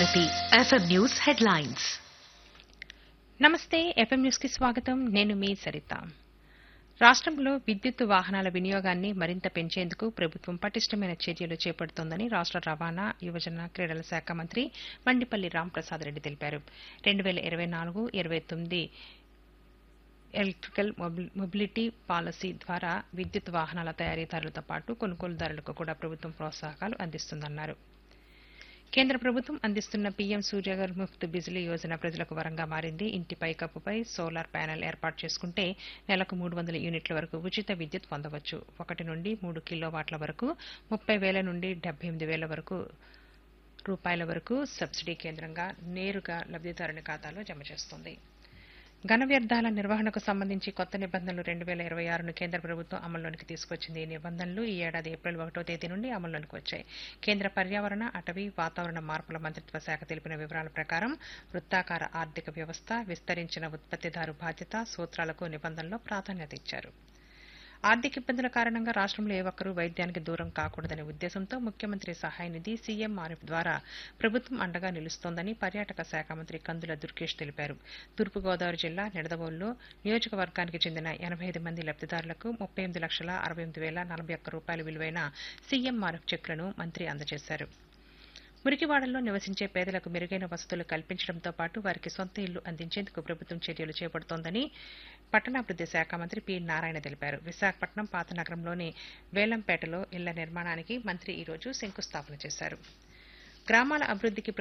Bharati FM news headlines నమస్తే FM news కి స్వాగతం నేను మీ సరిత రాష్ట్రంలో విద్యుత్ వాహనాల వినియోగాన్ని మరింత పెంచేందుకు ప్రభుత్వం పటిష్టమైన చర్యలు చేపడుతోందని రాష్ట్ర రవాణా యువజన క్రీడల శాఖ మంత్రి మండిపల్లి రాంప్రసాద్ రెడ్డి తెలిపారు రెండు వేల ఇరవై నాలుగు ఇరవై తొమ్మిది ఎలక్ట్రికల్ మొబి- మొబిలిటీ పాలసీ ద్వారా విద్యుత్ వాహనాల తయారీదారులతో పాటు కొనుగోలుదారులకు కూడా ప్రభుత్వం ప్రోత్సాహకాలు అందిస్తుందన్నారు కేంద్ర ప్రభుత్వం అందిస్తున్న పీఎం సూర్యగర్ ముఫ్త్ బిజిలీ యోజన ప్రజలకు వరంగా మారింది ఇంటి పైకప్పుపై సోలార్ ప్యానెల్ ఏర్పాటు చేసుకుంటే నెలకు మూడు వందల యూనిట్ల వరకు ఉచిత విద్యుత్ పొందవచ్చు ఒకటి నుండి మూడు కిలోవాట్ల వరకు ముప్పై వేల నుండి డెబ్బై ఎనిమిది వేల వరకు రూపాయల వరకు సబ్సిడీ కేంద్రంగా నేరుగా లబ్దిదారుని ఖాతాలో జమ చేస్తుంది ఘన వ్యర్థాల నిర్వహణకు సంబంధించి కొత్త నిబంధనలు రెండు వేల ఇరవై ఆరును కేంద్ర ప్రభుత్వం అమల్లోనికి తీసుకొచ్చింది ఈ నిబంధనలు ఈ ఏడాది ఏప్రిల్ ఒకటో తేదీ నుండి అమల్లోనికి వచ్చాయి కేంద్ర పర్యావరణ అటవీ వాతావరణ మార్పుల మంత్రిత్వ శాఖ తెలిపిన వివరాల ప్రకారం వృత్తాకార ఆర్థిక వ్యవస్థ విస్తరించిన ఉత్పత్తిదారు బాధ్యత సూత్రాలకు నిబంధనలో ప్రాధాన్యత ఇచ్చారు ఆర్థిక ఇబ్బందుల కారణంగా రాష్ట్రంలో ఏ ఒక్కరూ వైద్యానికి దూరం కాకూడదనే ఉద్దేశంతో ముఖ్యమంత్రి సహాయ నిధి సీఎంఆర్ఎఫ్ ద్వారా ప్రభుత్వం అండగా నిలుస్తోందని పర్యాటక శాఖ మంత్రి కందుల దుర్గేష్ తెలిపారు తూర్పుగోదావరి జిల్లా నిడదవోలులో నియోజకవర్గానికి చెందిన ఎనభై ఐదు మంది లబ్దిదారులకు ముప్పై ఎనిమిది లక్షల అరవై ఎనిమిది వేల నలభై ఒక్క రూపాయల విలువైన సీఎంఆర్ఎఫ్ చెక్లను మంత్రి అందజేశారు మురికివాడల్లో నివసించే పేదలకు మెరుగైన వసతులు కల్పించడంతో పాటు వారికి సొంత ఇల్లు అందించేందుకు ప్రభుత్వం చర్యలు చేపడుతోందని పట్టణాభివృద్ది శాఖ మంత్రి పి నారాయణ తెలిపారు విశాఖపట్నం పాత నగరంలోని వేలంపేటలో ఇళ్ల నిర్మాణానికి మంత్రి ఈరోజు శంకుస్థాపన చేశారు గ్రామాల అభివృద్దికి